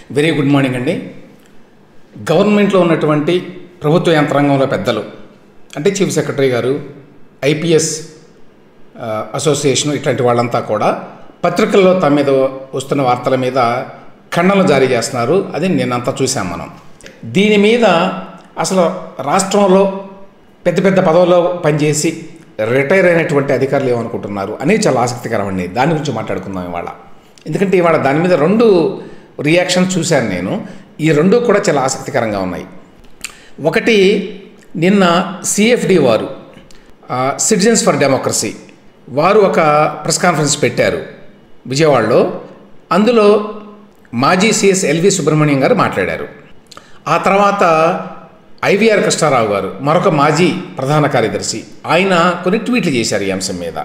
Very good morning అండి గవర్నమెంట్లో ఉన్నటువంటి ప్రభుత్వ యంత్రాంగంలో పెద్దలు అంటే చీఫ్ సెక్రటరీ గారు ఐపీఎస్ అసోసియేషన్ ఇట్లాంటి వాళ్ళంతా కూడా పత్రికల్లో తమ మీద వస్తున్న వార్తల మీద ఖండనలు జారీ చేస్తున్నారు అది నిన్నంతా చూసాం మనం దీని మీద అసలు రాష్ట్రంలో పెద్ద పెద్ద పదవుల్లో పనిచేసి రిటైర్ అయినటువంటి అధికారులు ఏమనుకుంటున్నారు అనేది చాలా ఆసక్తికరం అండి దాని గురించి మాట్లాడుకుందాం ఇవాళ ఎందుకంటే ఇవాళ దాని మీద రెండు రియాక్షన్స్ చూశాను నేను ఈ రెండు కూడా చాలా ఆసక్తికరంగా ఉన్నాయి ఒకటి నిన్న సిఎఫ్డి వారు సిటిజన్స్ ఫర్ డెమోక్రసీ వారు ఒక ప్రెస్ కాన్ఫరెన్స్ పెట్టారు విజయవాడలో అందులో మాజీ సిఎస్ ఎల్వి సుబ్రహ్మణ్యం గారు మాట్లాడారు ఆ తర్వాత ఐవిఆర్ కృష్ణారావు గారు మరొక మాజీ ప్రధాన కార్యదర్శి ఆయన కొన్ని ట్వీట్లు చేశారు ఈ అంశం మీద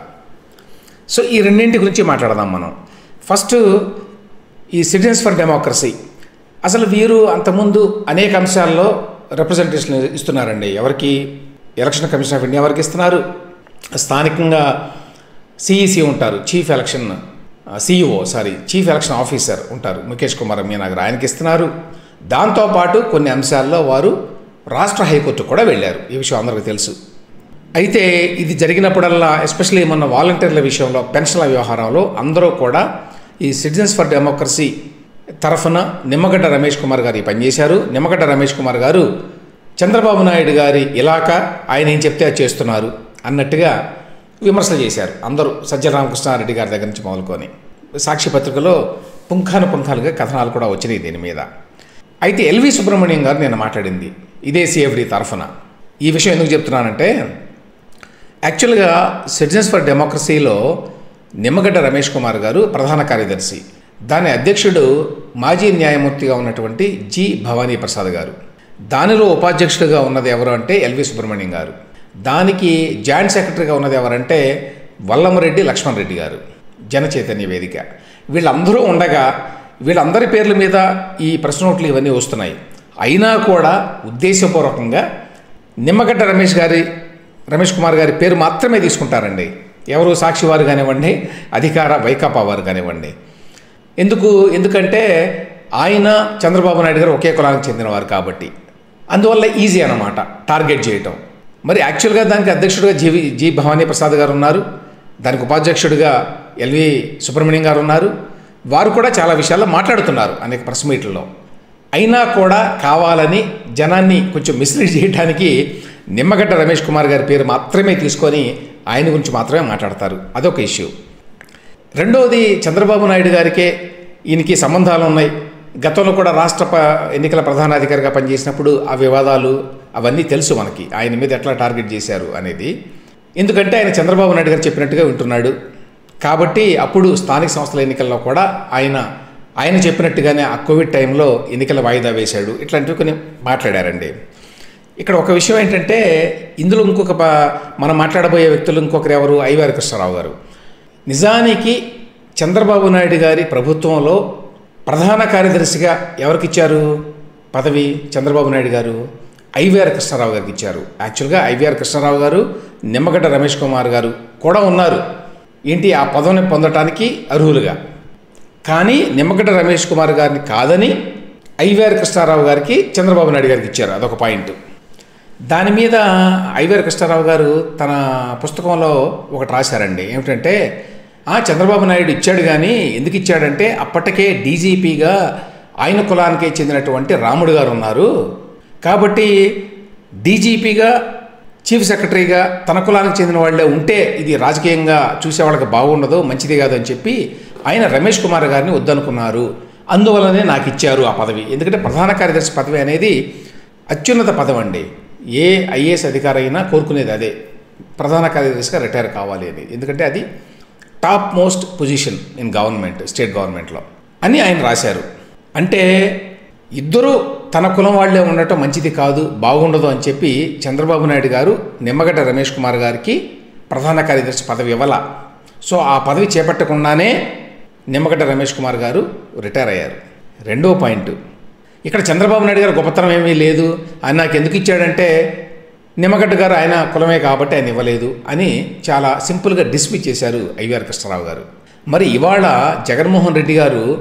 సో ఈ రెండింటి గురించి మాట్లాడదాం మనం ఫస్ట్ ఈ సిటిజన్స్ ఫర్ డెమోక్రసీ అసలు వీరు అంతకుముందు అనేక అంశాల్లో రిప్రజెంటేషన్ ఇస్తున్నారండి ఎవరికి ఎలక్షన్ కమిషన్ ఆఫ్ ఇండియా ఎవరికి ఇస్తున్నారు స్థానికంగా సిఈసి ఉంటారు chief election CEO sorry chief election officer ఉంటారు ముఖేష్ కుమార్ మీనాగర్ ఆయనకి ఇస్తున్నారు దాంతోపాటు కొన్ని అంశాల్లో వారు రాష్ట్ర హైకోర్టు కూడా వెళ్ళారు ఈ విషయం అందరికీ తెలుసు అయితే ఇది జరిగినప్పుడల్లా ఎస్పెషల్లీ మొన్న వాలంటీర్ల విషయంలో పెన్షన్ల వ్యవహారంలో అందరూ కూడా ఈ సిటిజన్స్ ఫర్ డెమోక్రసీ తరఫున నిమ్మగడ్డ రమేష్ కుమార్ గారు ఈ పనిచేశారు నిమ్మగడ్డ రమేష్ కుమార్ గారు చంద్రబాబు నాయుడు గారి ఇలాకా ఆయన ఏం చెప్తే అది చేస్తున్నారు అన్నట్టుగా విమర్శలు చేశారు అందరూ సజ్జరామకృష్ణారెడ్డి గారి దగ్గర నుంచి మొదలుకొని సాక్షి పత్రికలో పుంఖాను పుంఖాలుగా కథనాలు కూడా వచ్చినాయి దీని మీద అయితే ఎల్వి సుబ్రహ్మణ్యం గారు నేను మాట్లాడింది ఇదే సిఎఫ్డి తరఫున ఈ విషయం ఎందుకు చెప్తున్నానంటే యాక్చువల్గా సిటిజన్స్ ఫర్ డెమోక్రసీలో నిమ్మగడ్డ రమేష్ కుమార్ గారు ప్రధాన కార్యదర్శి దాని అధ్యక్షుడు మాజీ న్యాయమూర్తిగా ఉన్నటువంటి జి భవానీ ప్రసాద్ గారు దానిలో ఉపాధ్యక్షుడిగా ఉన్నది ఎవరు అంటే ఎల్వి సుబ్రహ్మణ్యం గారు దానికి జాయింట్ సెక్రటరీగా ఉన్నది ఎవరంటే వల్లమరెడ్డి లక్ష్మణ్ రెడ్డి గారు జన చైతన్య వేదిక వీళ్ళందరూ ఉండగా వీళ్ళందరి పేర్ల మీద ఈ ప్రెస్ నోట్లు ఇవన్నీ వస్తున్నాయి అయినా కూడా ఉద్దేశపూర్వకంగా నిమ్మగడ్డ రమేష్ గారి రమేష్ కుమార్ గారి పేరు మాత్రమే తీసుకుంటారండి ఎవరు సాక్షి వారు కానివ్వండి అధికార వైకాపా వారు కానివ్వండి ఎందుకు ఎందుకంటే ఆయన చంద్రబాబు నాయుడు గారు ఒకే కులానికి చెందినవారు కాబట్టి అందువల్ల ఈజీ అన్నమాట టార్గెట్ చేయటం మరి యాక్చువల్గా దానికి అధ్యక్షుడిగా జీ జి భవానీ ప్రసాద్ గారు ఉన్నారు దానికి ఉపాధ్యక్షుడిగా ఎల్వి సుబ్రహ్మణ్యం గారు ఉన్నారు వారు కూడా చాలా విషయాల్లో మాట్లాడుతున్నారు అనేక ప్రెస్ మీట్లలో అయినా కూడా కావాలని జనాన్ని కొంచెం మిస్లీడ్ చేయడానికి నిమ్మగడ్డ రమేష్ కుమార్ గారి పేరు మాత్రమే తీసుకొని ఆయన గురించి మాత్రమే మాట్లాడతారు అదొక ఇష్యూ రెండవది చంద్రబాబు నాయుడు గారికే ఈయనకి సంబంధాలు ఉన్నాయి గతంలో కూడా రాష్ట్ర ప ఎన్నికల ప్రధానాధికారిగా పనిచేసినప్పుడు ఆ వివాదాలు అవన్నీ తెలుసు మనకి ఆయన మీద ఎట్లా టార్గెట్ చేశారు అనేది ఎందుకంటే ఆయన చంద్రబాబు నాయుడు గారు చెప్పినట్టుగా వింటున్నాడు కాబట్టి అప్పుడు స్థానిక సంస్థల ఎన్నికల్లో కూడా ఆయన ఆయన చెప్పినట్టుగానే ఆ కోవిడ్ టైంలో ఎన్నికల వాయిదా వేశాడు ఇట్లాంటివి కొన్ని మాట్లాడారండి ఇక్కడ ఒక విషయం ఏంటంటే ఇందులో ఇంకొక ప- మనం మాట్లాడబోయే వ్యక్తులు ఇంకొకరు ఎవరు ఐవారి కృష్ణారావు గారు నిజానికి చంద్రబాబు నాయుడు గారి ప్రభుత్వంలో ప్రధాన కార్యదర్శిగా ఎవరికి ఇచ్చారు పదవి చంద్రబాబు నాయుడు గారు ఐవీఆర్ కృష్ణారావు గారికి ఇచ్చారు యాక్చువల్గా ఐవీఆర్ కృష్ణారావు గారు నిమ్మగడ్డ రమేష్ కుమార్ గారు కూడా ఉన్నారు ఏంటి ఆ పదవిని పొందటానికి అర్హులుగా కానీ నిమ్మగడ్డ రమేష్ కుమార్ గారిని కాదని ఐవీఆర్ కృష్ణారావు గారికి చంద్రబాబు నాయుడు గారికి ఇచ్చారు అదొక పాయింట్ దాని మీద ఐవీఆర్ కృష్ణారావు గారు తన పుస్తకంలో ఒకటి రాశారండి ఏమిటంటే "ఆ, చంద్రబాబు నాయుడు ఇచ్చాడు కానీ ఎందుకు ఇచ్చాడంటే అప్పటికే డీజీపీగా ఆయన కులానికే చెందినటువంటి రాముడు గారు ఉన్నారు కాబట్టి డీజీపీగా చీఫ్ సెక్రటరీగా తన కులానికి చెందిన వాళ్ళే ఉంటే ఇది రాజకీయంగా చూసేవాళ్ళకి బాగుండదు మంచిది కాదు అని చెప్పి ఆయన రమేష్ కుమార్ గారిని వద్దనుకున్నారు అందువల్లనే నాకు ఇచ్చారు ఆ పదవి ఎందుకంటే ప్రధాన కార్యదర్శి పదవి అనేది అత్యున్నత పదవి అండి ఏ ఐఏఎస్ అధికారి అయినా కోరుకునేది అదే ప్రధాన కార్యదర్శిగా రిటైర్ కావాలి అని ఎందుకంటే అది top most position in government state గవర్నమెంట్లో అని ఆయన రాశారు అంటే ఇద్దరూ తన కులం వాళ్ళే ఉండటం మంచిది కాదు బాగుండదు అని చెప్పి చంద్రబాబు నాయుడు గారు నిమ్మగడ్డ రమేష్ కుమార్ గారికి ప్రధాన కార్యదర్శి పదవి ఇవ్వాల సో ఆ పదవి చేపట్టకుండానే నిమ్మగడ్డ రమేష్ కుమార్ గారు రిటైర్ అయ్యారు రెండో పాయింట్ ఇక్కడ చంద్రబాబు నాయుడు గారు గొప్పతనం ఏమీ లేదు ఆయన నాకు ఎందుకు ఇచ్చాడంటే నిమ్మగడ్డ గారు ఆయన కులమే కాబట్టి ఆయన ఇవ్వలేదు అని చాలా సింపుల్గా డిస్మిస్ చేశారు ఐవీఆర్ కృష్ణారావు గారు మరి ఇవాళ జగన్మోహన్ రెడ్డి గారు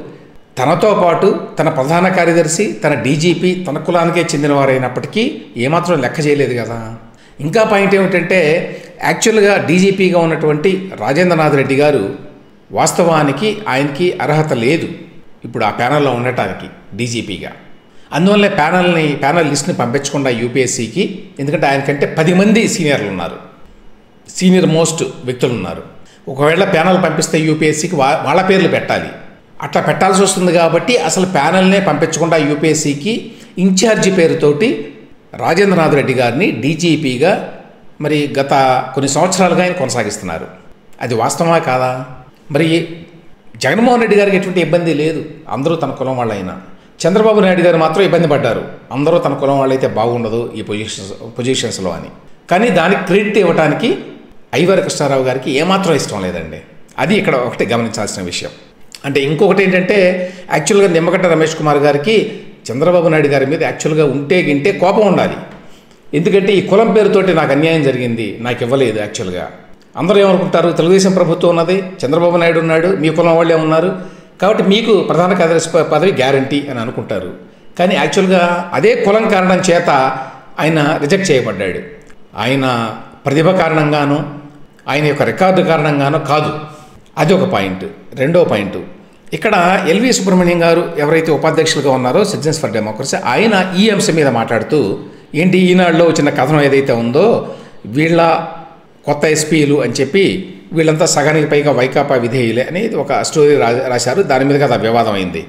తనతో పాటు తన ప్రధాన కార్యదర్శి తన డీజీపీ తన కులానికే చెందినవారైనప్పటికీ ఏమాత్రం లెక్క చేయలేదు కదా ఇంకా పాయింట్ ఏమిటంటే యాక్చువల్గా డీజీపీగా ఉన్నటువంటి రాజేంద్రనాథ్ రెడ్డి గారు వాస్తవానికి ఆయనకి అర్హత లేదు ఇప్పుడు ఆ ప్యానల్లో ఉండటానికి డీజీపీగా అందువల్ల ప్యానల్ని ప్యానల్ లిస్ట్ని పంపించకుండా యూపీఎస్సీకి ఎందుకంటే ఆయనకంటే పది మంది సీనియర్లు ఉన్నారు సీనియర్ మోస్ట్ వ్యక్తులు ఉన్నారు ఒకవేళ ప్యానల్ పంపిస్తే యూపీఎస్సీకి వా వాళ్ళ పేర్లు పెట్టాలి అట్లా పెట్టాల్సి వస్తుంది కాబట్టి అసలు ప్యానల్నే పంపించకుండా యూపీఎస్సీకి ఇన్ఛార్జి పేరుతోటి రాజేంద్రనాథ్ రెడ్డి గారిని డీజీపీగా మరి గత కొన్ని సంవత్సరాలుగా ఆయన కొనసాగిస్తున్నారు అది వాస్తవమా కాదా మరి జగన్మోహన్ రెడ్డి గారికి ఎటువంటి ఇబ్బంది లేదు అందరూ తన కులం వాళ్ళైనా చంద్రబాబు నాయుడు గారు మాత్రం ఇబ్బంది పడ్డారు అందరూ తన కులం వాళ్ళైతే బాగుండదు ఈ పొజిషన్స్ పొజిషన్స్లో అని కానీ దానికి క్రెడిట్ ఇవ్వడానికి ఐవర్ కృష్ణారావు గారికి ఏమాత్రం ఇష్టం లేదండి అది ఇక్కడ ఒకటి గమనించాల్సిన విషయం అంటే ఇంకొకటి ఏంటంటే యాక్చువల్గా నిమ్మగడ్డ రమేష్ కుమార్ గారికి చంద్రబాబు నాయుడు గారి మీద యాక్చువల్గా ఉంటే గింటే కోపం ఉండాలి ఎందుకంటే ఈ కులం పేరుతోటి నాకు అన్యాయం జరిగింది నాకు ఇవ్వలేదు యాక్చువల్గా అందరూ ఏమనుకుంటారు తెలుగుదేశం ప్రభుత్వం ఉన్నది చంద్రబాబు నాయుడు ఉన్నాడు మీ కులం వాళ్ళే ఉన్నారు కాబట్టి మీకు ప్రధాన కార్యదర్శి ప- పదవి గ్యారంటీ అని అనుకుంటారు కానీ యాక్చువల్గా అదే కులం కారణం చేత ఆయన రిజెక్ట్ చేయబడ్డాడు ఆయన ప్రతిభ కారణంగానో ఆయన యొక్క రికార్డు కారణంగానో కాదు అది ఒక పాయింట్ రెండో పాయింట్ ఇక్కడ ఎల్వి సుబ్రహ్మణ్యం గారు ఎవరైతే ఉపాధ్యక్షులుగా ఉన్నారో సిటిజన్స్ ఫర్ డెమోక్రసీ ఆయన ఈ అంశం మీద మాట్లాడుతూ ఏంటి ఈనాడులో వచ్చిన కథనం ఏదైతే ఉందో వీళ్ళ కొత్త ఎస్పీలు అని చెప్పి వీళ్ళంతా సగానికి పైగా వైకాపా విధేయులే అనేది ఒక స్టోరీ రా రాశారు దాని మీద కదా వివాదం అయింది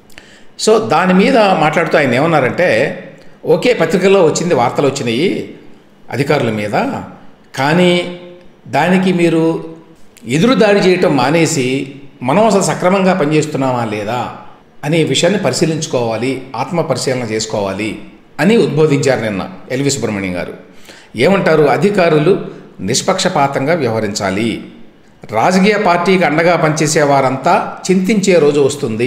సో దాని మీద మాట్లాడుతూ ఆయన ఏమన్నారంటే ఓకే పత్రికల్లో వచ్చింది వార్తలు వచ్చినాయి అధికారుల మీద కానీ దానికి మీరు ఎదురు దాడి చేయటం మానేసి మనం అసలు సక్రమంగా పనిచేస్తున్నామా లేదా అనే విషయాన్ని పరిశీలించుకోవాలి ఆత్మ పరిశీలన చేసుకోవాలి అని ఉద్బోధించారు నిన్న ఎల్వి సుబ్రహ్మణ్యం గారు ఏమంటారు అధికారులు నిష్పక్షపాతంగా వ్యవహరించాలి రాజకీయ పార్టీకి అండగా పనిచేసే వారంతా చింతించే రోజు వస్తుంది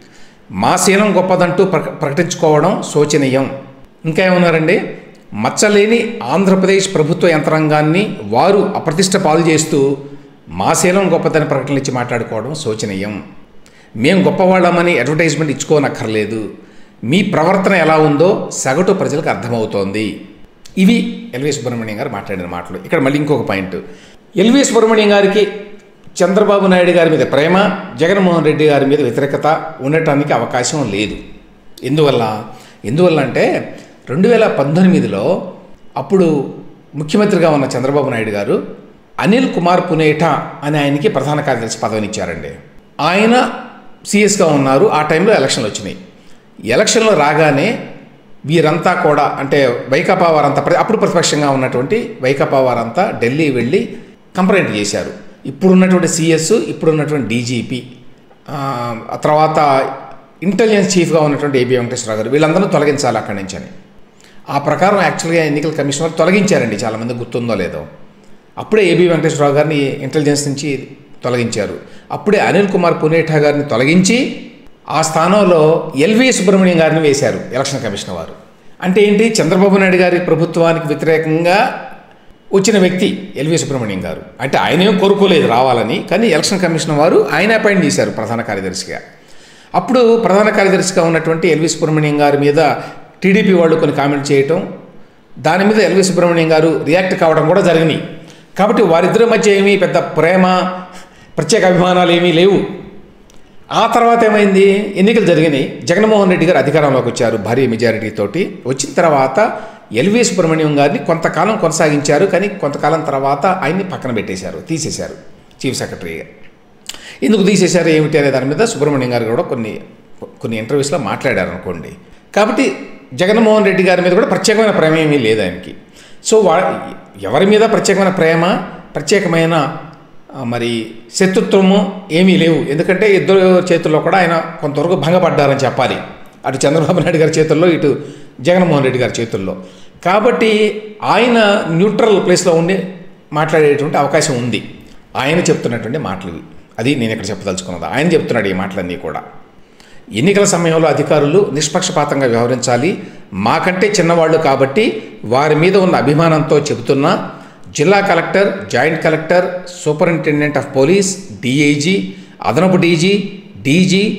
మా శీలం గొప్పదంటూ ప్రక ప్రకటించుకోవడం శోచనీయం ఇంకా ఏమన్నారండి మచ్చలేని ఆంధ్రప్రదేశ్ ప్రభుత్వ యంత్రాంగాన్ని వారు అప్రతిష్ట పాలు చేస్తూ మా శీలం గొప్పదని ప్రకటనలు ఇచ్చి మాట్లాడుకోవడం శోచనీయం మేము గొప్పవాళ్ళమని అడ్వర్టైజ్మెంట్ ఇచ్చుకోనక్కర్లేదు మీ ప్రవర్తన ఎలా ఉందో సగటు ప్రజలకు అర్థమవుతోంది ఇవి ఎల్వి సుబ్రహ్మణ్యం గారు మాట్లాడిన మాటలు ఇక్కడ మళ్ళీ ఇంకొక పాయింట్ ఎల్వి సుబ్రహ్మణ్యం గారికి చంద్రబాబు నాయుడు గారి మీద ప్రేమ జగన్మోహన్ రెడ్డి గారి మీద వ్యతిరేకత ఉండటానికి అవకాశం లేదు ఎందువల్ల ఎందువల్ల అంటే రెండు వేల పంతొమ్మిదిలో అప్పుడు ముఖ్యమంత్రిగా ఉన్న చంద్రబాబు నాయుడు గారు అనిల్ కుమార్ పునేఠా అని ఆయనకి ప్రధాన కార్యదర్శి పదవినిచ్చారండి ఆయన సీఎస్గా ఉన్నారు ఆ టైంలో ఎలక్షన్లు వచ్చినాయి ఎలక్షన్లు రాగానే వీరంతా కూడా అంటే వైకాపా వారంతా ప్ర- అప్పుడు ప్రతిపక్షంగా ఉన్నటువంటి వైకాపా వారంతా ఢిల్లీ వెళ్ళి కంప్లైంట్ చేశారు ఇప్పుడున్నటువంటి సిఎస్ ఇప్పుడున్నటువంటి డీజీపీ ఆ తర్వాత ఇంటెలిజెన్స్ చీఫ్గా ఉన్నటువంటి ఏబీ వెంకటేశ్వరరావు గారు వీళ్ళందరూ తొలగించాలి అక్కడి నుంచి అని ఆ ప్రకారం యాక్చువల్గా ఎన్నికల కమిషనర్ తొలగించారండి చాలామంది గుర్తుందో లేదో అప్పుడే ఏబీ వెంకటేశ్వరరావు గారిని ఇంటెలిజెన్స్ నుంచి తొలగించారు అప్పుడే అనిల్ కుమార్ పునేఠా గారిని తొలగించి ఆ స్థానంలో ఎల్వి సుబ్రహ్మణ్యం గారిని వేశారు ఎలక్షన్ కమిషన్ వారు అంటే ఏంటి చంద్రబాబు నాయుడు గారి ప్రభుత్వానికి వ్యతిరేకంగా వచ్చిన వ్యక్తి ఎల్వి సుబ్రహ్మణ్యం గారు అంటే ఆయన ఏం కోరుకోలేదు రావాలని కానీ ఎలక్షన్ కమిషన్ వారు ఆయన అపాయింట్ చేశారు ప్రధాన కార్యదర్శిగా అప్పుడు ప్రధాన కార్యదర్శిగా ఉన్నటువంటి ఎల్వి సుబ్రహ్మణ్యం గారి మీద టీడీపీ వాళ్ళు కొన్ని కామెంట్ చేయటం దాని మీద ఎల్వి సుబ్రహ్మణ్యం గారు రియాక్ట్ కావడం కూడా జరిగినాయి కాబట్టి వారిద్దరి మధ్య ఏమీ పెద్ద ప్రేమ ప్రత్యేక అభిమానాలు ఏమీ లేవు ఆ తర్వాత ఏమైంది ఎన్నికలు జరిగినాయి జగన్మోహన్ రెడ్డి గారు అధికారంలోకి వచ్చారు భారీ మెజారిటీ తోటి వచ్చిన తర్వాత ఎల్వి సుబ్రహ్మణ్యం గారిని కొంతకాలం కొనసాగించారు కానీ కొంతకాలం తర్వాత ఆయన్ని పక్కన పెట్టేశారు తీసేశారు చీఫ్ సెక్రటరీగా ఎందుకు తీసేశారు ఏమిటి అనే దాని మీద సుబ్రహ్మణ్యం గారు కూడా కొన్ని కొన్ని ఇంటర్వ్యూస్లో మాట్లాడారు అనుకోండి కాబట్టి జగన్మోహన్ రెడ్డి గారి మీద కూడా ప్రత్యేకమైన ప్రేమ ఏమీ లేదు ఆయనకి సో వా ఎవరి మీద ప్రత్యేకమైన ప్రేమ ప్రత్యేకమైన ఆ, మరి శత్రుత్వము ఏమీ లేవు ఎందుకంటే ఇద్దరు చేతుల్లో కూడా ఆయన కొంతవరకు భంగపడ్డారని చెప్పాలి అటు చంద్రబాబు నాయుడు గారి చేతుల్లో ఇటు జగన్మోహన్ రెడ్డి గారి చేతుల్లో కాబట్టి ఆయన న్యూట్రల్ ప్లేస్లో ఉండి మాట్లాడేటువంటి అవకాశం ఉంది ఆయన చెప్తున్నటువంటి మాటలు ఇవి. అది నేను ఇక్కడ చెప్పదలుచుకున్నది ఆయన చెప్తున్నాడు ఈ మాటలన్నీ కూడా ఎన్నికల సమయంలో అధికారులు నిష్పక్షపాతంగా వ్యవహరించాలి మాకంటే చిన్నవాళ్ళు కాబట్టి వారి మీద ఉన్న అభిమానంతో చెబుతున్నా జిల్లా collector joint collector superintendent of police DIG అదనపు డీజీ డీజీ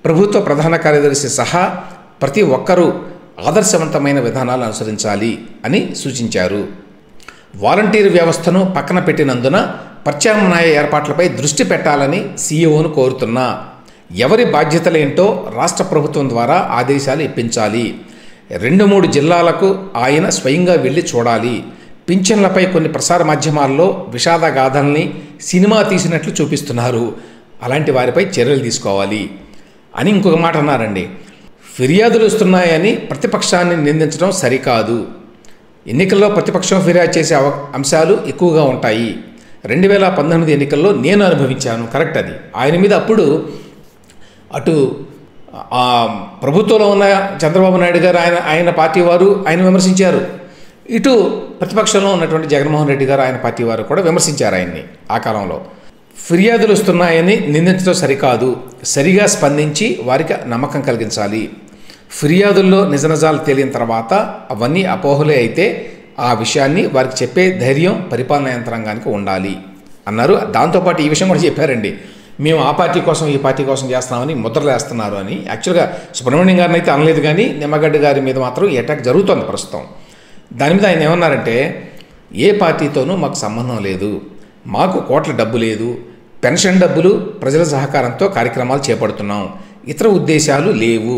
ప్రభుత్వ ప్రధాన కార్యదర్శి సహా ప్రతి ఒక్కరూ ఆదర్శవంతమైన విధానాలు అనుసరించాలి అని సూచించారు వాలంటీర్ వ్యవస్థను పక్కన పెట్టినందున ప్రత్యామ్నాయ ఏర్పాట్లపై దృష్టి పెట్టాలని సీఈఓను కోరుతున్నా ఎవరి బాధ్యతలేంటో రాష్ట్ర ప్రభుత్వం ద్వారా ఆదేశాలు ఇప్పించాలి రెండు మూడు జిల్లాలకు ఆయన స్వయంగా వెళ్ళి చూడాలి పింఛన్లపై కొన్ని ప్రసార మాధ్యమాల్లో విషాద గాథల్ని సినిమా తీసినట్లు చూపిస్తున్నారు అలాంటి వారిపై చర్యలు తీసుకోవాలి అని ఇంకొక మాట అన్నారండి ఫిర్యాదులు వస్తున్నాయని ప్రతిపక్షాన్ని నిందించడం సరికాదు ఎన్నికల్లో ప్రతిపక్షం ఫిర్యాదు చేసే అవ అంశాలు ఎక్కువగా ఉంటాయి రెండు వేల పంతొమ్మిది ఎన్నికల్లో నేను అనుభవించాను కరెక్ట్ అది ఆయన మీద అప్పుడు అటు ఆ ప్రభుత్వంలో ఉన్న చంద్రబాబు నాయుడు గారు ఆయన ఆయన పార్టీ వారు ఆయన విమర్శించారు ఇటు ప్రతిపక్షంలో ఉన్నటువంటి జగన్మోహన్ రెడ్డి గారు ఆయన పార్టీ వారు కూడా విమర్శించారు ఆయన్ని ఆ కాలంలో ఫిర్యాదులు వస్తున్నాయని నిందించడం సరికాదు సరిగా స్పందించి వారికి నమ్మకం కలిగించాలి ఫిర్యాదుల్లో నిజ నిజాలు తేలిన తర్వాత అవన్నీ అపోహలే అయితే ఆ విషయాన్ని వారికి చెప్పే ధైర్యం పరిపాలనా యంత్రాంగానికి ఉండాలి అన్నారు దాంతోపాటు ఈ విషయం కూడా చెప్పారండి మేము ఆ పార్టీ కోసం ఈ పార్టీ కోసం చేస్తున్నామని ముద్రలు వేస్తున్నారు అని యాక్చువల్గా సుబ్రహ్మణ్యం గారిని అయితే అనలేదు కానీ నిమ్మగడ్డ గారి మీద మాత్రం ఈ అటాక్ జరుగుతోంది ప్రస్తుతం దాని మీద ఆయన ఏమన్నారంటే ఏ పార్టీతోనూ మాకు సంబంధం లేదు మాకు కోట్ల డబ్బు లేదు పెన్షన్ డబ్బులు ప్రజల సహకారంతో కార్యక్రమాలు చేపడుతున్నాం ఇతర ఉద్దేశాలు లేవు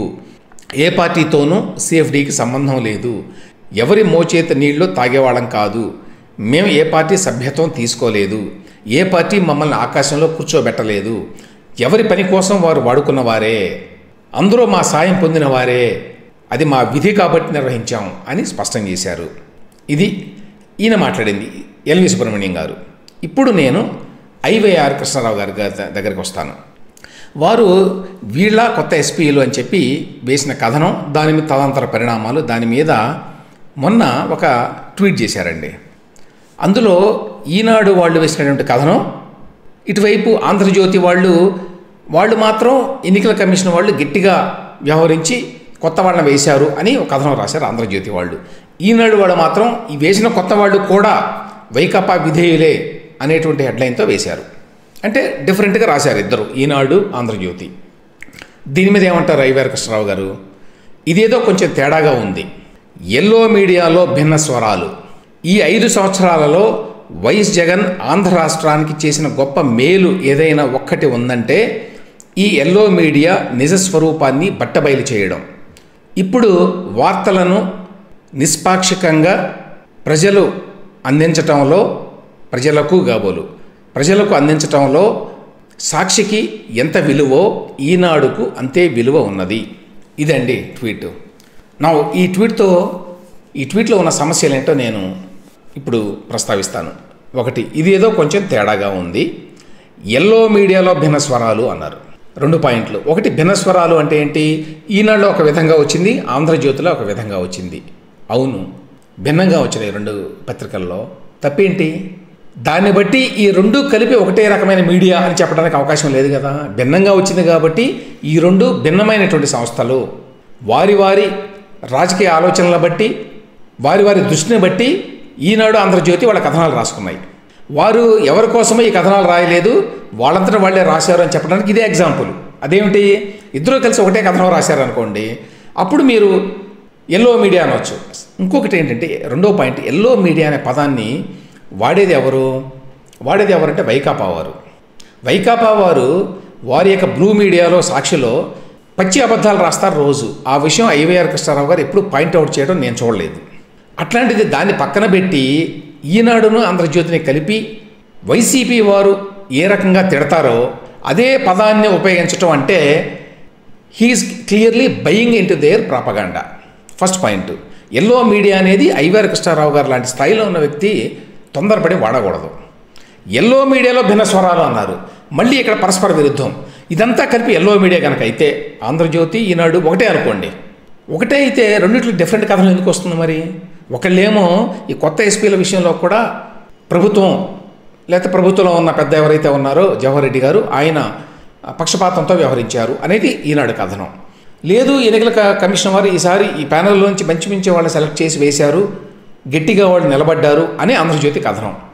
ఏ పార్టీతోనూ సిఎఫ్డికి సంబంధం లేదు ఎవరి మోచేత నీళ్లు తాగేవాళ్ళం కాదు మేము ఏ పార్టీ సభ్యత్వం తీసుకోలేదు ఏ పార్టీ మమ్మల్ని ఆకాశంలో కూర్చోబెట్టలేదు ఎవరి పని కోసం వారు వాడుకున్న వారే అందరూ మా సాయం పొందిన వారే అది మా విధి కాబట్టి నిర్వహించాం అని స్పష్టం చేశారు ఇది ఈయన మాట్లాడింది ఎల్వి సుబ్రహ్మణ్యం గారు ఇప్పుడు నేను ఐవైఆర్ కృష్ణారావు గారి గారి దగ్గరికి వస్తాను వారు వీళ్ళ కొత్త ఎస్పీలు అని చెప్పి వేసిన కథనం దాని మీద తదంతర పరిణామాలు దాని మీద మొన్న ఒక ట్వీట్ చేశారండి అందులో ఈనాడు వాళ్ళు వేసినటువంటి కథనం ఇటువైపు ఆంధ్రజ్యోతి వాళ్ళు వాళ్ళు మాత్రం ఎన్నికల కమిషన్ వాళ్ళు గట్టిగా వ్యవహరించి కొత్త వాళ్ళని వేశారు అని ఒక కథనం రాశారు ఆంధ్రజ్యోతి వాళ్ళు ఈనాడు వాళ్ళు మాత్రం ఈ వేసిన కొత్త వాళ్ళు కూడా వైకాపా విధేయులే అనేటువంటి హెడ్లైన్తో వేశారు అంటే డిఫరెంట్గా రాశారు ఇద్దరు ఈనాడు ఆంధ్రజ్యోతి దీని మీద ఏమంటారు ఐవర్ కృష్ణరావు గారు ఇదేదో కొంచెం తేడాగా ఉంది ఎల్లో మీడియాలో భిన్న స్వరాలు ఈ ఐదు సంవత్సరాలలో వైఎస్ జగన్ ఆంధ్ర రాష్ట్రానికి చేసిన గొప్ప మేలు ఏదైనా ఒక్కటి ఉందంటే ఈ ఎల్లో మీడియా నిజ స్వరూపాన్ని బట్టబయలు చేయడం ఇప్పుడు వార్తలను నిష్పాక్షికంగా ప్రజలు అందించటంలో ప్రజలకు కాబోలు ప్రజలకు అందించటంలో సాక్షికి ఎంత విలువో ఈనాడుకు అంతే విలువ ఉన్నది ఇదండి ట్వీట్ నా ఈ ట్వీట్తో ఈ ట్వీట్లో ఉన్న సమస్యలు ఏంటో నేను ఇప్పుడు ప్రస్తావిస్తాను ఒకటి ఇది ఏదో కొంచెం తేడాగా ఉంది ఎల్లో మీడియాలో భిన్న స్వరాలు అన్నారు రెండు పాయింట్లు ఒకటి భిన్న స్వరాలు అంటే ఏంటి ఈనాడులో ఒక విధంగా వచ్చింది ఆంధ్రజ్యోతిలో ఒక విధంగా వచ్చింది అవును భిన్నంగా వచ్చినాయి రెండు పత్రికల్లో తప్పేంటి దాన్ని బట్టి ఈ రెండు కలిపి ఒకటే రకమైన మీడియా అని చెప్పడానికి అవకాశం లేదు కదా భిన్నంగా వచ్చింది కాబట్టి ఈ రెండు భిన్నమైనటువంటి సంస్థలు వారి వారి రాజకీయ ఆలోచనల బట్టి వారి వారి దృష్టిని బట్టి ఈనాడు ఆంధ్రజ్యోతి వాళ్ళ కథనాలు రాసుకున్నాయి వారు ఎవరి కోసమో ఈ కథనాలు రాయలేదు వాళ్ళంతటా వాళ్ళే రాశారు అని చెప్పడానికి ఇదే ఎగ్జాంపుల్ అదేమిటి ఇద్దరూ కలిసి ఒకటే కథనం రాశారు అనుకోండి అప్పుడు మీరు ఎల్లో మీడియా అనవచ్చు ఇంకొకటి ఏంటంటే రెండో పాయింట్ ఎల్లో మీడియా అనే పదాన్ని వాడేది ఎవరు వాడేది ఎవరంటే వైకాపా వారు వైకాపా వారు వారి యొక్క బ్లూ మీడియాలో సాక్షిలో పచ్చి అబద్ధాలు రాస్తారు రోజు ఆ విషయం ఐవైఆర్ కృష్ణారావు గారు ఎప్పుడు పాయింట్అవుట్ చేయడం నేను చూడలేదు అట్లాంటిది దాన్ని పక్కన పెట్టి ఈనాడును ఆంధ్రజ్యోతిని కలిపి వైసీపీ వారు ఏ రకంగా తిడతారో అదే పదాన్ని ఉపయోగించడం అంటే he's clearly buying into their propaganda first point yellow media అనేది ఐవర్ కృష్ణారావు గారు లాంటి స్థాయిలో ఉన్న వ్యక్తి తొందరపడి వాడకూడదు ఎల్లో మీడియాలో భిన్న స్వరాలు అన్నారు మళ్ళీ ఇక్కడ పరస్పర విరుద్ధం ఇదంతా కలిపి ఎల్లో మీడియా కనుక అయితే ఆంధ్రజ్యోతి ఈనాడు ఒకటే అనుకోండి ఒకటే అయితే రెండిట్లో డిఫరెంట్ కథలు ఎందుకు వస్తుంది మరి ఒకళ్ళేమో ఈ కొత్త ఎస్పీల విషయంలో కూడా ప్రభుత్వం లేకపోతే ప్రభుత్వంలో ఉన్న పెద్ద ఎవరైతే ఉన్నారో జవహర్ రెడ్డి గారు ఆయన పక్షపాతంతో వ్యవహరించారు అనేది ఈనాడు కథనం లేదు ఎన్నికల క- కమిషన్ వారు ఈసారి ఈ ప్యానెల్లోంచి మంచి మంచి వాళ్ళని సెలెక్ట్ చేసి వేశారు గట్టిగా వాళ్ళు నిలబడ్డారు అని ఆంధ్రజ్యోతి కథనం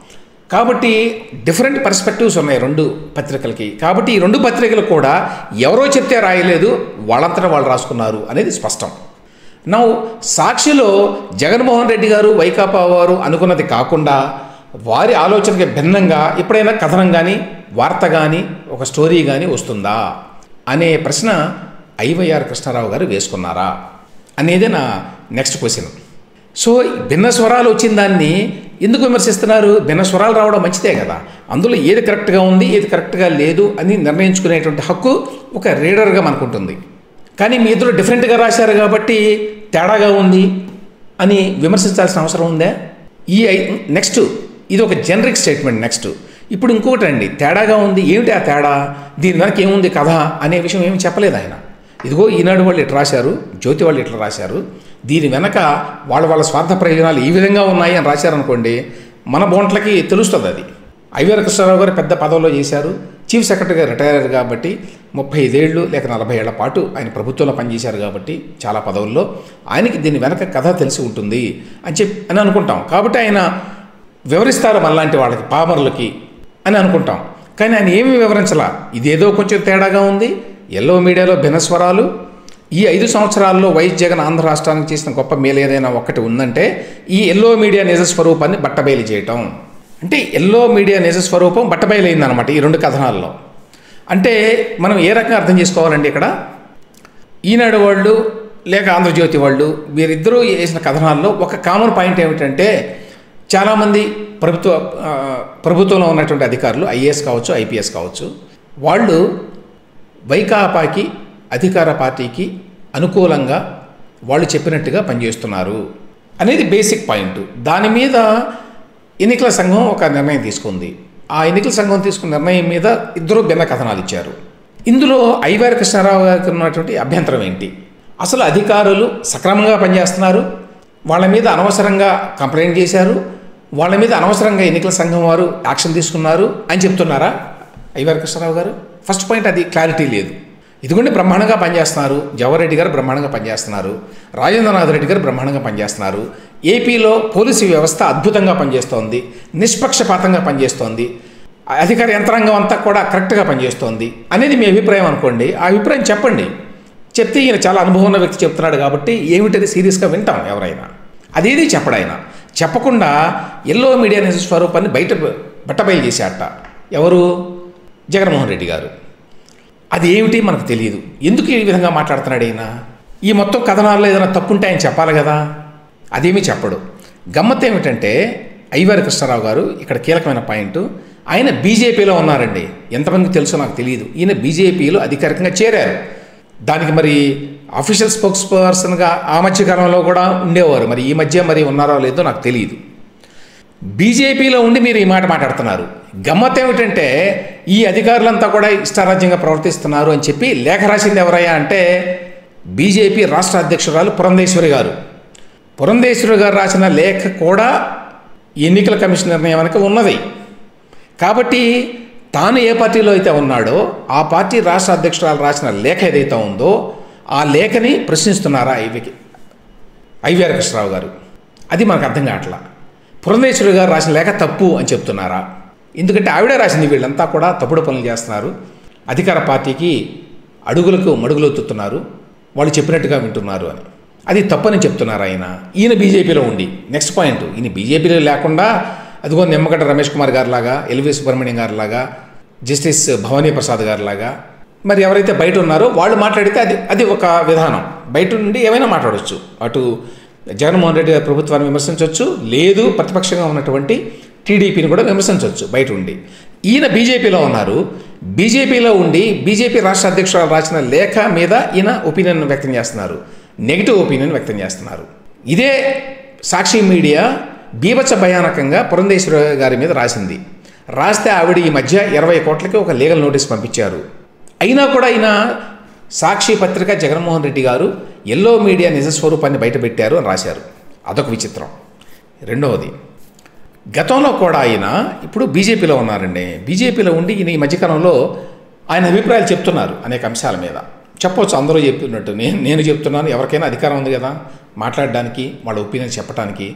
కాబట్టి డిఫరెంట్ పర్స్పెక్టివ్స్ ఉన్నాయి రెండు పత్రికలకి కాబట్టి ఈ రెండు పత్రికలు కూడా ఎవరో చెప్తే రాయలేదు వాళ్ళంతటా వాళ్ళు రాసుకున్నారు అనేది స్పష్టం నౌ సాక్షిలో జగన్మోహన్ రెడ్డి గారు వైకాపా వారు అనుకున్నది కాకుండా వారి ఆలోచనకి భిన్నంగా ఎప్పుడైనా కథనం కానీ వార్త కానీ ఒక స్టోరీ కానీ వస్తుందా అనే ప్రశ్న ఐవైఆర్ కృష్ణారావు గారు వేసుకున్నారా అనేదే నా నెక్స్ట్ క్వశ్చన్ సో భిన్న స్వరాలు వచ్చిన దాన్ని ఎందుకు విమర్శిస్తున్నారు భిన్న స్వరాలు రావడం మంచిదే కదా అందులో ఏది కరెక్ట్గా ఉంది ఏది కరెక్ట్గా లేదు అని నిర్ణయించుకునేటువంటి హక్కు ఒక రీడర్గా మనకుంటుంది కానీ మీ ఇద్దరు డిఫరెంట్గా రాశారు కాబట్టి తేడాగా ఉంది అని విమర్శించాల్సిన అవసరం ఉందా ఈ నెక్స్ట్ ఇది ఒక జనరిక్ స్టేట్మెంట్ నెక్స్ట్ ఇప్పుడు ఇంకొకటి అండి తేడాగా ఉంది ఏమిటి ఆ తేడా దీని వెనక ఏముంది కథ అనే విషయం ఏమి చెప్పలేదు ఆయన ఇదిగో ఈనాడు వాళ్ళు ఇట్లా రాశారు జ్యోతి వాళ్ళు ఇట్లా రాశారు దీని వెనక వాళ్ళ వాళ్ళ స్వార్థ ప్రయోజనాలు ఈ విధంగా ఉన్నాయి అని రాశారనుకోండి మన బోంట్లకి తెలుస్తుంది అది ఐవీఆర్ కృష్ణారావు గారు పెద్ద పదవిలో చేశారు చీఫ్ సెక్రటరీగా రిటైర్ అయ్యారు కాబట్టి ముప్పై ఐదేళ్ళు లేక నలభై ఏళ్ల పాటు ఆయన ప్రభుత్వంలో పనిచేశారు కాబట్టి చాలా పదవుల్లో ఆయనకి దీని వెనక కథ తెలిసి ఉంటుంది అని చెప్పి అని అనుకుంటాం కాబట్టి ఆయన వివరిస్తారు మనలాంటి వాళ్ళకి పామరులకి అని అనుకుంటాం కానీ ఆయన ఏమీ వివరించలా ఇదేదో కొంచెం తేడాగా ఉంది ఎల్లో మీడియాలో భిన్నస్వరాలు ఈ ఐదు సంవత్సరాల్లో వైఎస్ జగన్ ఆంధ్ర రాష్ట్రానికి చేసిన గొప్ప మేలు ఏదైనా ఒకటి ఉందంటే ఈ ఎల్లో మీడియా నిజ స్వరూపాన్ని బట్టబయలు చేయటం అంటే ఎల్లో మీడియా నిజ స్వరూపం బట్టబయలైందనమాట ఈ రెండు కథనాల్లో అంటే మనం ఏ రకంగా అర్థం చేసుకోవాలండి ఇక్కడ ఈనాడు వాళ్ళు లేక ఆంధ్రజ్యోతి వాళ్ళు వీరిద్దరూ వేసిన కథనాల్లో ఒక కామన్ పాయింట్ ఏమిటంటే చాలామంది ప్రభుత్వ ఆ, ప్రభుత్వంలో ఉన్నటువంటి అధికారులు ఐఏఎస్ కావచ్చు ఐపీఎస్ కావచ్చు వాళ్ళు వైకాపాకి అధికార పార్టీకి అనుకూలంగా వాళ్ళు చెప్పినట్టుగా పనిచేస్తున్నారు అనేది బేసిక్ పాయింట్ దాని మీద ఎన్నికల సంఘం ఒక నిర్ణయం తీసుకుంది ఆ ఎన్నికల సంఘం తీసుకున్న నిర్ణయం మీద ఇద్దరు భిన్న కథనాలు ఇచ్చారు ఇందులో ఐవారి కృష్ణారావు గారికి ఉన్నటువంటి అభ్యంతరం ఏంటి అసలు అధికారులు సక్రమంగా పనిచేస్తున్నారు వాళ్ళ మీద అనవసరంగా కంప్లైంట్ చేశారు వాళ్ళ మీద అనవసరంగా ఎన్నికల సంఘం వారు యాక్షన్ తీసుకున్నారు అని చెప్తున్నారా ఐవారి కృష్ణారావు గారు ఫస్ట్ పాయింట్ అది క్లారిటీ లేదు ఇదిగోండి బ్రహ్మాండంగా పనిచేస్తున్నారు జవహర్రెడ్డి గారు బ్రహ్మాండంగా పనిచేస్తున్నారు రాజేంద్రనాథ్ రెడ్డి గారు బ్రహ్మాండంగా పనిచేస్తున్నారు ఏపీలో పోలీసు వ్యవస్థ అద్భుతంగా పనిచేస్తోంది నిష్పక్షపాతంగా పనిచేస్తోంది అధికార యంత్రాంగం అంతా కూడా కరెక్ట్గా పనిచేస్తోంది అనేది మీ అభిప్రాయం అనుకోండి ఆ అభిప్రాయం చెప్పండి చెప్తే ఈయన చాలా అనుభవం ఉన్న వ్యక్తి చెప్తున్నాడు కాబట్టి ఏమిటది సీరియస్గా వింటాం ఎవరైనా అదేది చెప్పడు ఆయన చెప్పకుండా ఎల్లో మీడియా నిజ స్వరూపాన్ని బయట బట్టబయలు చేశాట ఎవరు జగన్మోహన్ రెడ్డి గారు అది ఏమిటి మనకు తెలియదు ఎందుకు ఈ విధంగా మాట్లాడుతున్నాడు ఈయన ఈ మొత్తం కథనాల్లో ఏదైనా తప్పుంటే ఆయన చెప్పాలి కదా అదేమీ చెప్పడు గమ్మత్ ఏమిటంటే ఐవారి కృష్ణారావు గారు ఇక్కడ కీలకమైన పాయింట్ ఆయన బీజేపీలో ఉన్నారండి ఎంతమందికి తెలుసో నాకు తెలియదు ఈయన బీజేపీలో అధికారికంగా చేరారు దానికి మరి అఫీషియల్ స్పోక్స్ పర్సన్గా ఆ మధ్య కాలంలో కూడా ఉండేవారు మరి ఈ మధ్య మరి ఉన్నారో లేదో నాకు తెలియదు బీజేపీలో ఉండి మీరు ఈ మాట మాట్లాడుతున్నారు గమ్మత్ ఏమిటంటే ఈ అధికారులంతా కూడా ఇష్టారాజ్యంగా ప్రవర్తిస్తున్నారు అని చెప్పి లేఖ రాసింది ఎవరయ్యా అంటే బీజేపీ రాష్ట్ర అధ్యక్షురాలు పురంధేశ్వరి గారు పురంధేశ్వరి గారు రాసిన లేఖ కూడా ఎన్నికల కమిషన్ నిర్ణయం వెనక ఉన్నది కాబట్టి తాను ఏ పార్టీలో అయితే ఉన్నాడో ఆ పార్టీ రాష్ట్ర అధ్యక్షురాలు రాసిన లేఖ ఏదైతే ఉందో ఆ లేఖని ప్రశ్నిస్తున్నారా ఐవికి ఐవీఆర్ కృష్ణరావు గారు అది మనకు అర్థం కావట్లా పురంధేశ్వరి గారు రాసిన లేఖ తప్పు అని చెప్తున్నారా ఎందుకంటే ఆవిడే రాసింది వీళ్ళంతా కూడా తప్పుడు పనులు చేస్తున్నారు అధికార పార్టీకి అడుగులకు మడుగులొత్తుతున్నారు వాళ్ళు చెప్పినట్టుగా వింటున్నారు అని అది తప్పని చెప్తున్నారు ఆయన ఈయన బీజేపీలో ఉండి నెక్స్ట్ పాయింట్ ఈయన బీజేపీలో లేకుండా అదిగో నిమ్మగడ్డ రమేష్ కుమార్ గారిలాగా ఎల్వి సుబ్రహ్మణ్యం గారిలాగా జస్టిస్ భవానీ ప్రసాద్ గారిలాగా మరి ఎవరైతే బయట ఉన్నారో వాళ్ళు మాట్లాడితే అది అది ఒక విధానం బయట నుండి ఏమైనా మాట్లాడవచ్చు అటు జగన్మోహన్ రెడ్డి గారి ప్రభుత్వాన్ని విమర్శించవచ్చు లేదు ప్రతిపక్షంగా ఉన్నటువంటి టీడీపీని కూడా విమర్శించవచ్చు బయట ఉండి ఈయన బీజేపీలో ఉన్నారు బీజేపీలో ఉండి బీజేపీ రాష్ట్ర అధ్యక్షురాలు రాసిన లేఖ మీద ఈయన ఒపీనియన్ వ్యక్తం చేస్తున్నారు నెగిటివ్ ఒపీనియన్ వ్యక్తం చేస్తున్నారు ఇదే సాక్షి మీడియా బీభత్స భయానకంగా పురంధేశ్వర గారి మీద రాసింది రాస్తే ఆవిడ ఈ మధ్య ఇరవై కోట్లకి ఒక లీగల్ నోటీస్ పంపించారు అయినా కూడా ఆయన సాక్షి పత్రిక జగన్మోహన్ రెడ్డి గారు ఎల్లో మీడియా నిజ స్వరూపాన్ని బయటపెట్టారు అని రాశారు అదొక విచిత్రం రెండవది గతంలో కూడా ఆయన ఇప్పుడు బీజేపీలో ఉన్నారండి బీజేపీలో ఉండి ఈయన ఈ మధ్యకాలంలో ఆయన అభిప్రాయాలు చెప్తున్నారు అనేక అంశాల మీద చెప్పవచ్చు అందరూ చెప్పినట్టు నేను నేను చెప్తున్నాను ఎవరికైనా అధికారం ఉంది కదా మాట్లాడడానికి వాళ్ళ ఒపీనియన్ చెప్పడానికి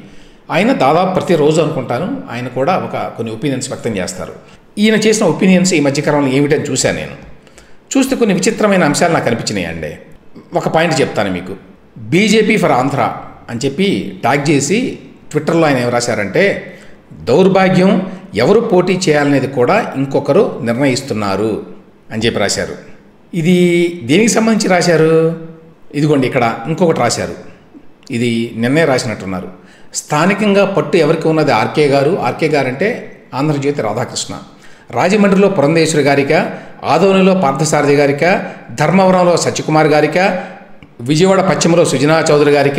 ఆయన దాదాపు ప్రతిరోజు అనుకుంటాను ఆయన కూడా ఒక కొన్ని ఒపీనియన్స్ వ్యక్తం చేస్తారు ఈయన చేసిన ఒపీనియన్స్ ఈ మధ్యకాలంలో ఏమిటని చూశాను నేను చూస్తే కొన్ని విచిత్రమైన అంశాలు నాకు అనిపించినాయి అండి ఒక పాయింట్ చెప్తాను మీకు బీజేపీ ఫర్ ఆంధ్ర అని చెప్పి ట్యాగ్ చేసి ట్విట్టర్లో ఆయన ఏం రాశారంటే దౌర్భాగ్యం ఎవరు పోటీ చేయాలనేది కూడా ఇంకొకరు నిర్ణయిస్తున్నారు అని చెప్పి రాశారు ఇది దేనికి సంబంధించి రాశారు ఇదిగోండి ఇక్కడ ఇంకొకటి రాశారు ఇది నిన్నే రాసినట్టున్నారు స్థానికంగా పట్టు ఎవరికి ఉన్నది ఆర్కే గారు ఆర్కే గారు అంటే ఆంధ్రజ్యోతి రాధాకృష్ణ రాజమండ్రిలో పురంధేశ్వరి గారిక ఆదోనిలో పార్థసారథి గారిక ధర్మవరంలో సత్యకుమార్ గారిక విజయవాడ పశ్చిమలో సుజనా చౌదరి గారిక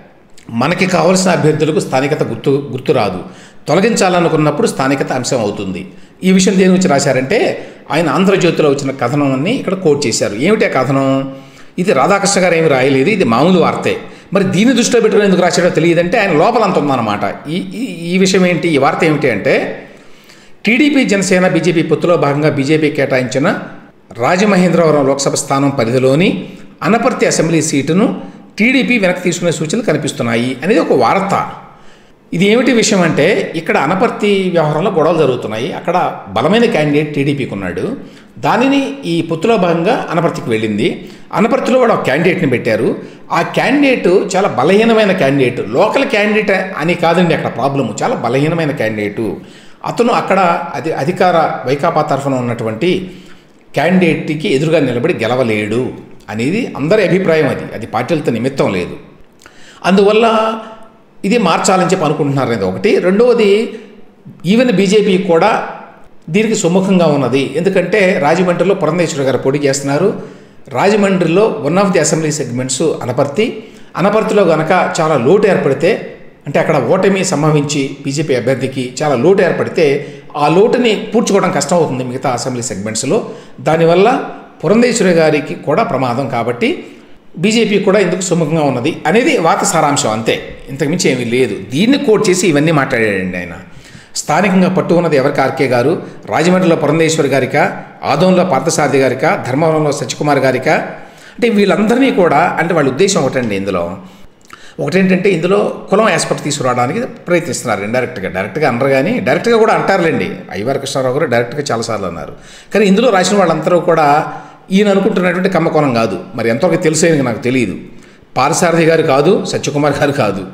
మనకి కావలసిన అభ్యర్థులకు స్థానికత గుర్తు గుర్తు రాదు తొలగించాలనుకున్నప్పుడు స్థానికత అంశం అవుతుంది ఈ విషయం దేని గురించి రాశారంటే ఆయన ఆంధ్రజ్యోతిలో వచ్చిన కథనాన్ని ఇక్కడ కోట్ చేశారు ఏమిటి ఆ కథనం ఇది రాధాకృష్ణ గారు ఏమి రాయలేదు ఇది మామూలు వార్తే మరి దీన్ని దృష్టిలో పెట్టుకుని ఎందుకు రాశాడో తెలియదంటే ఆయన లోపల అంత ఉందన్నమాట ఈ ఈ- ఈ విషయం ఏంటి ఈ వార్త ఏమిటి అంటే టీడీపీ జనసేన బీజేపీ పొత్తులో భాగంగా బీజేపీ కేటాయించిన రాజమహేంద్రవరం లోక్సభ స్థానం పరిధిలోని అనపర్తి అసెంబ్లీ సీటును టీడీపీ వెనక్కి తీసుకునే సూచనలు కనిపిస్తున్నాయి అనేది ఒక వార్త ఇది ఏమిటి విషయం అంటే ఇక్కడ అనపర్తి వ్యవహారంలో గొడవలు జరుగుతున్నాయి అక్కడ బలమైన క్యాండిడేట్ టీడీపీకి ఉన్నాడు దానిని ఈ పొత్తులో భాగంగా అనపర్తికి వెళ్ళింది అనపర్తిలో కూడా ఒక క్యాండిడేట్ని పెట్టారు ఆ క్యాండిడేట్ చాలా బలహీనమైన క్యాండిడేట్ లోకల్ క్యాండిడేట్ అని కాదండి అక్కడ ప్రాబ్లము చాలా బలహీనమైన క్యాండిడేటు అతను అక్కడ అది అధికార వైకాపా తరఫున ఉన్నటువంటి క్యాండిడేట్కి ఎదురుగా నిలబడి గెలవలేడు అనేది అందరి అభిప్రాయం అది అది పార్టీలతో నిమిత్తం లేదు అందువల్ల ఇది మార్చాలని చెప్పి అనుకుంటున్నారు అనేది ఒకటి రెండవది ఈవెన్ బీజేపీ కూడా దీనికి సుముఖంగా ఉన్నది ఎందుకంటే రాజమండ్రిలో పురంధేశ్వర గారు పోటీ చేస్తున్నారు రాజమండ్రిలో one of the assembly segments Anaparthi అనపర్తిలో గనక చాలా లోటు ఏర్పడితే అంటే అక్కడ ఓటమి సంభవించి బీజేపీ అభ్యర్థికి చాలా లోటు ఏర్పడితే ఆ లోటుని పూడ్చుకోవడం కష్టం అవుతుంది మిగతా అసెంబ్లీ సెగ్మెంట్స్లో దానివల్ల పురంధేశ్వరి గారికి కూడా ప్రమాదం కాబట్టి బీజేపీ కూడా ఎందుకు సుముఖంగా ఉన్నది అనేది వార్త సారాంశం అంతే ఇంతకుమించి ఏమీ లేదు దీన్ని కోట్ చేసి ఇవన్నీ మాట్లాడాడండి ఆయన స్థానికంగా పట్టు ఉన్నది ఎవరికి ఆర్కే గారు రాజమండ్రిలో పురంధేశ్వరి గారిక ఆదోన్లో పార్థసారథి గారిక ధర్మవరంలో సత్యకుమార్ గారిక అంటే వీళ్ళందరినీ కూడా అంటే వాళ్ళ ఉద్దేశం ఒకటండి ఇందులో ఒకటేంటంటే ఇందులో కులం ఆస్పెక్ట్ తీసుకురావడానికి ప్రయత్నిస్తున్నారు ఇండైరెక్ట్గా డైరెక్ట్గా అనరు కానీ డైరెక్ట్గా కూడా అంటారులేండి అయ్యవారి కృష్ణారావు గారు డైరెక్ట్గా చాలాసార్లు అన్నారు కానీ ఇందులో రాసిన వాళ్ళందరూ కూడా ఈయన అనుకుంటున్నటువంటి కమ్మకోణం కాదు మరి ఎంతవరకు తెలిసేది నాకు తెలియదు పారసారథి గారు కాదు సత్యకుమార్ గారు కాదు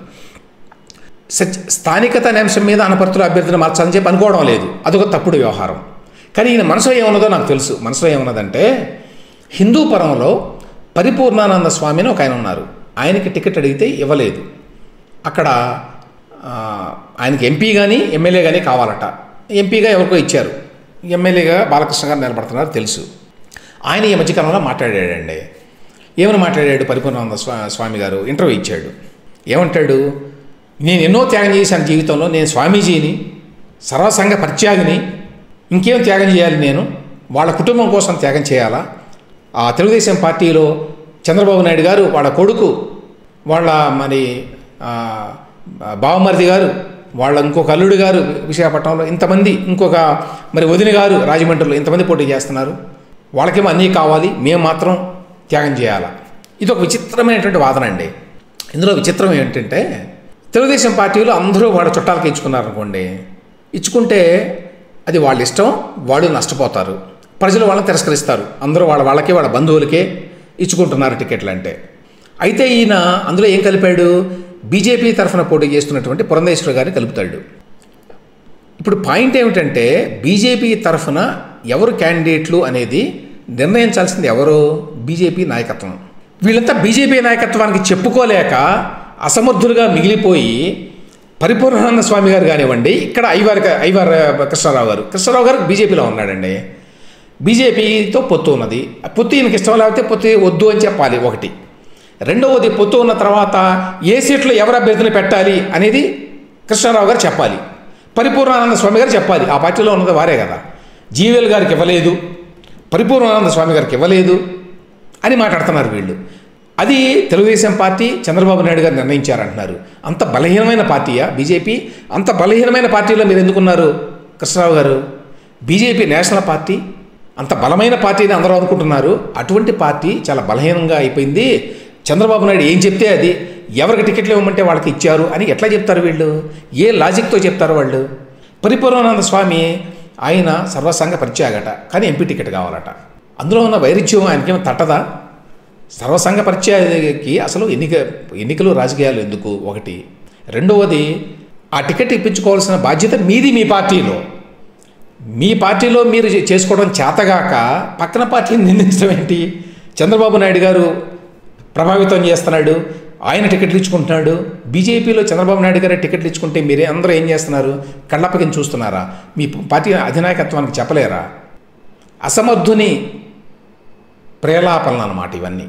సచ్ స్థానికత అనే అంశం మీద అనపర్తుల అభ్యర్థిని మార్చాలని చెప్పి అనుకోవడం లేదు అదొక తప్పుడు వ్యవహారం కానీ ఈయన మనసులో ఏమున్నదో నాకు తెలుసు మనసులో ఏమున్నదంటే హిందూ పరంలో పరిపూర్ణానంద స్వామిని ఒక ఆయన ఉన్నారు ఆయనకి టికెట్ అడిగితే ఇవ్వలేదు అక్కడ ఆ, ఆయనకి ఎంపీ కానీ ఎమ్మెల్యే కానీ కావాలట ఎంపీగా ఎవరికో ఇచ్చారు ఎమ్మెల్యేగా బాలకృష్ణ గారు నిలబడుతున్నారు తెలుసు ఆయన ఈ మధ్యకాలంలో మాట్లాడాడండి ఏమని మాట్లాడాడు పరిపూర్ణానంద స్వా స్వామి గారు ఇంటర్వ్యూ ఇచ్చాడు ఏమంటాడు నేను ఎన్నో త్యాగం చేశాను జీవితంలో నేను స్వామీజీని సర్వసంగ పరిత్యాగిని ఇంకేం త్యాగం చేయాలి నేను వాళ్ళ కుటుంబం కోసం త్యాగం చేయాలా ఆ తెలుగుదేశం పార్టీలో చంద్రబాబు నాయుడు గారు వాళ్ళ కొడుకు వాళ్ళ మరి ఆ, బావమరిది గారు వాళ్ళ ఇంకొక అల్లుడు గారు విశాఖపట్నంలో ఇంతమంది ఇంకొక మరి వదిన గారు రాజమండ్రిలో ఇంతమంది పోటీ చేస్తున్నారు వాళ్ళకేమో అన్నీ కావాలి మేము మాత్రం త్యాగం చేయాలా ఇది ఒక విచిత్రమైనటువంటి వాదన అండి ఇందులో విచిత్రం ఏంటంటే తెలుగుదేశం పార్టీలో అందరూ వాళ్ళ చుట్టాలకి ఇచ్చుకున్నారు అనుకోండి ఇచ్చుకుంటే అది వాళ్ళ ఇష్టం వాళ్ళు నష్టపోతారు ప్రజలు వాళ్ళని తిరస్కరిస్తారు అందరూ వాళ్ళ వాళ్ళకే వాళ్ళ బంధువులకే ఇచ్చుకుంటున్నారు టికెట్లు అంటే అయితే ఈయన అందులో ఏం కలిపాడు బీజేపీ తరఫున పోటీ చేస్తున్నటువంటి పురంధేశ్వర గారిని కలుపుతాడు ఇప్పుడు పాయింట్ ఏమిటంటే బీజేపీ తరఫున ఎవరు క్యాండిడేట్లు అనేది నిర్ణయించాల్సింది ఎవరు బీజేపీ నాయకత్వం వీళ్ళంతా బీజేపీ నాయకత్వానికి చెప్పుకోలేక అసమర్థులుగా మిగిలిపోయి పరిపూర్ణానంద స్వామి గారు కానివ్వండి ఇక్కడ ఐవార్ ఐవార్ కృష్ణారావు గారు కృష్ణారావు గారు బీజేపీలో ఉన్నాడండి బీజేపీతో పొత్తు ఉన్నది ఆ పొత్తు ఈయనకి ఇష్టం లేకపోతే పొత్తు వద్దు అని చెప్పాలి ఒకటి రెండవది పొత్తు ఉన్న తర్వాత ఏ సీట్లో ఎవరు అభ్యర్థిని పెట్టాలి అనేది కృష్ణారావు గారు చెప్పాలి పరిపూర్ణానంద స్వామి గారు చెప్పాలి ఆ పార్టీలో ఉన్నది వారే కదా జీవీఎల్ గారికి ఇవ్వలేదు పరిపూర్ణానంద స్వామి గారికి ఇవ్వలేదు అని మాట్లాడుతున్నారు వీళ్ళు అది తెలుగుదేశం పార్టీ చంద్రబాబు నాయుడు గారు నిర్ణయించారంటున్నారు అంత బలహీనమైన పార్టీయా బీజేపీ అంత బలహీనమైన పార్టీలో మీరు ఎందుకున్నారు కృష్ణరావు గారు బీజేపీ నేషనల్ పార్టీ అంత బలమైన పార్టీని అందరూ అనుకుంటున్నారు అటువంటి పార్టీ చాలా బలహీనంగా అయిపోయింది చంద్రబాబు నాయుడు ఏం చెప్తే అది ఎవరికి టికెట్లు ఇవ్వమంటే వాళ్ళకి ఇచ్చారు అని ఎట్లా చెప్తారు వీళ్ళు ఏ లాజిక్తో చెప్తారు వాళ్ళు పరిపూర్ణానంద స్వామి ఆయన సర్వసంగ పరిచయాగట కానీ ఎంపీ టికెట్ కావాలట అందులో ఉన్న వైరుధ్యం ఆయనకేమో తట్టదా సర్వసంగ పరిచయానికి అసలు ఎన్నిక ఎన్నికలు రాజకీయాలు ఎందుకు ఒకటి రెండవది ఆ టికెట్ ఇప్పించుకోవాల్సిన బాధ్యత మీది మీ పార్టీలో మీ పార్టీలో మీరు చే- చేసుకోవడం చేతగాక పక్కన పార్టీని నిందించడం ఏంటి చంద్రబాబు నాయుడు గారు ప్రభావితం చేస్తున్నాడు ఆయన టికెట్లు ఇచ్చుకుంటున్నాడు బీజేపీలో చంద్రబాబు నాయుడు గారే టికెట్లు ఇచ్చుకుంటే మీరే అందరూ ఏం చేస్తున్నారు కళ్ళప్పకిని చూస్తున్నారా మీ పార్టీ అధినాయకత్వానికి చెప్పలేరా అసమర్థుని ప్రేలాపనలు అన్నమాట ఇవన్నీ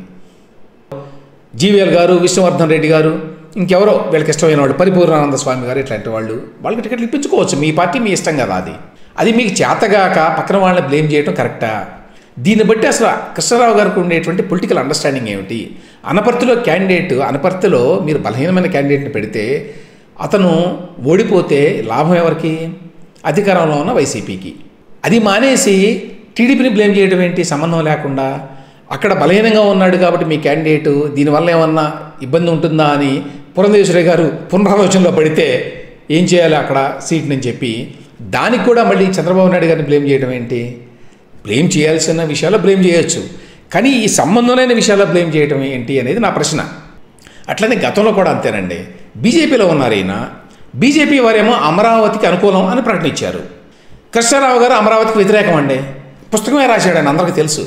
జీవీఎల్ గారు విష్ణువర్ధన్ రెడ్డి గారు ఇంకెవరో వీళ్ళకి ఇష్టమైన వాళ్ళు పరిపూర్ణానంద స్వామి గారు ఇట్లాంటి వాళ్ళు వాళ్ళకి టికెట్లు ఇప్పించుకోవచ్చు మీ పార్టీ మీ ఇష్టం కదా అది అది మీకు చేతగాక పక్కన వాళ్ళని బ్లేమ్ చేయడం కరెక్టా దీన్ని బట్టి అసలు కృష్ణారావు గారికి ఉండేటువంటి పొలిటికల్ అండర్స్టాండింగ్ ఏమిటి అనపర్తిలో క్యాండిడేట్ అనపర్తిలో మీరు బలహీనమైన క్యాండిడేట్ని పెడితే అతను ఓడిపోతే లాభం ఎవరికి అధికారంలో ఉన్న వైసీపీకి అది మానేసి టీడీపీని బ్లేమ్ చేయడం ఏంటి సంబంధం లేకుండా అక్కడ బలహీనంగా ఉన్నాడు కాబట్టి మీ క్యాండిడేట్ దీనివల్ల ఏమన్నా ఇబ్బంది ఉంటుందా అని పురంధేశ్వరి గారు పునరాలోచనలో పడితే ఏం చేయాలి అక్కడ సీట్ని చెప్పి దానికి కూడా మళ్ళీ చంద్రబాబు నాయుడు గారిని బ్లేమ్ చేయడం ఏంటి బ్లేమ్ చేయాల్సిన విషయాల్లో బ్లేమ్ చేయొచ్చు కానీ ఈ సంబంధం లేని విషయాల్లో బ్లేమ్ చేయడం ఏంటి అనేది నా ప్రశ్న అట్లనే గతంలో కూడా అంతేనండి బీజేపీలో ఉన్నారు ఈయన బీజేపీ వారేమో అమరావతికి అనుకూలం అని ప్రకటించారు కృష్ణారావు గారు అమరావతికి వ్యతిరేకం అండి పుస్తకమే రాశాడు ఆయన అందరికీ తెలుసు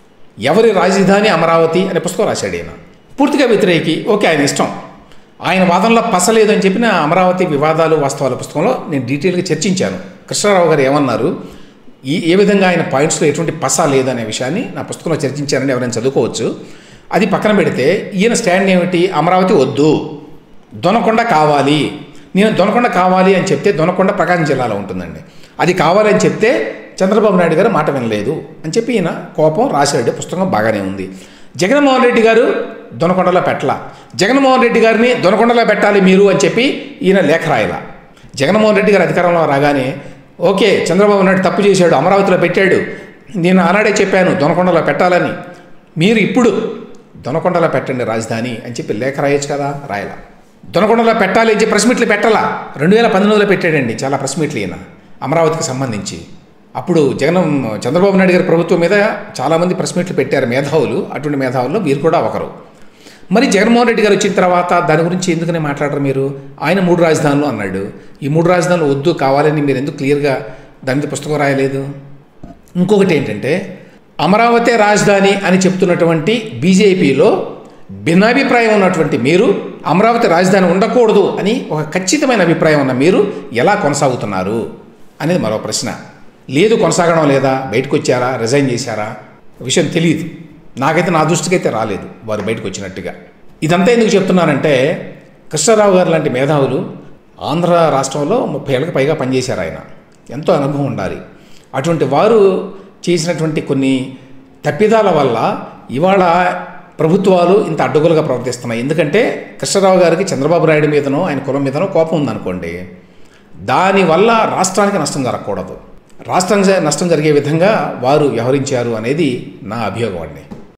ఎవరి రాజధాని అమరావతి అనే పుస్తకం రాశాడు ఈయన పూర్తిగా వ్యతిరేకి ఓకే ఆయన ఇష్టం ఆయన వాదనలో పసలేదు అని చెప్పిన అమరావతి వివాదాలు వాస్తవాల పుస్తకంలో నేను డీటెయిల్గా చర్చించాను కృష్ణారావు గారు ఏమన్నారు ఈ ఏ విధంగా ఆయన పాయింట్స్లో ఎటువంటి పస లేదనే విషయాన్ని నా పుస్తకంలో చర్చించారని ఎవరైనా చదువుకోవచ్చు అది పక్కన పెడితే ఈయన స్టాండ్ ఏమిటి అమరావతి వద్దు దొనకొండ కావాలి నేను దొనకొండ కావాలి అని చెప్తే దొనకొండ ప్రకాశం జిల్లాలో ఉంటుందండి అది కావాలని చెప్తే చంద్రబాబు నాయుడు గారు మాట వినలేదు అని చెప్పి ఈయన కోపం రాశాడు పుస్తకం బాగానే ఉంది జగన్మోహన్ రెడ్డి గారు దొనకొండలో పెట్టలా జగన్మోహన్ రెడ్డి గారిని దొనకొండలో పెట్టాలి మీరు అని చెప్పి ఈయన లేఖ రాయలా జగన్మోహన్ రెడ్డి గారు అధికారంలో రాగానే ఓకే చంద్రబాబు నాయుడు తప్పు చేశాడు అమరావతిలో పెట్టాడు నేను ఆనాడే చెప్పాను దొనకొండలో పెట్టాలని మీరు ఇప్పుడు దొనకొండలో పెట్టండి రాజధాని అని చెప్పి లేఖ రాయొచ్చు కదా రాయలా దొనకొండలో పెట్టాలి అని చెప్పి ప్రెస్ మీట్లు పెట్టాలా రెండు వేల పంతొమ్మిదిలో పెట్టాడండి చాలా ప్రెస్ మీట్లు ఈయన అమరావతికి సంబంధించి అప్పుడు జగన్ చంద్రబాబు నాయుడు గారి ప్రభుత్వం మీద చాలామంది ప్రెస్ మీట్లు పెట్టారు మేధావులు అటువంటి మేధావుల్లో మీరు కూడా ఒకరు మరి జగన్మోహన్ రెడ్డి గారు వచ్చిన తర్వాత దాని గురించి ఎందుకని మాట్లాడరు మీరు ఆయన మూడు రాజధానులు అన్నాడు ఈ మూడు రాజధానులు వద్దు కావాలని మీరు ఎందుకు క్లియర్గా దాని మీద పుస్తకం రాయలేదు ఇంకొకటి ఏంటంటే అమరావతి రాజధాని అని చెప్తున్నటువంటి బీజేపీలో భిన్నాభిప్రాయం ఉన్నటువంటి మీరు అమరావతి రాజధాని ఉండకూడదు అని ఒక ఖచ్చితమైన అభిప్రాయం ఉన్న మీరు ఎలా కొనసాగుతున్నారు అనేది మరో ప్రశ్న లేదు కొనసాగడం లేదా బయటకు వచ్చారా రిజైన్ చేశారా విషయం తెలియదు నాకైతే నా దృష్టికి అయితే రాలేదు వారు బయటకు వచ్చినట్టుగా ఇదంతా ఎందుకు చెప్తున్నానంటే కృష్ణారావు గారు లాంటి మేధావులు ఆంధ్ర రాష్ట్రంలో ముప్పై ఏళ్ళకి పైగా పనిచేశారు ఆయన ఎంతో అనుభవం ఉండాలి అటువంటి వారు చేసినటువంటి కొన్ని తప్పిదాల వల్ల ఇవాళ ప్రభుత్వాలు ఇంత అడ్డగోలుగా ప్రవర్తిస్తున్నాయి ఎందుకంటే కృష్ణరావు గారికి చంద్రబాబు నాయుడు మీదనో ఆయన కులం మీదనో కోపం ఉందనుకోండి దానివల్ల రాష్ట్రానికి నష్టం జరగకూడదు రాష్ట్రం నష్టం జరిగే విధంగా వారు వ్యవహరించారు అనేది నా అభియోగం అండి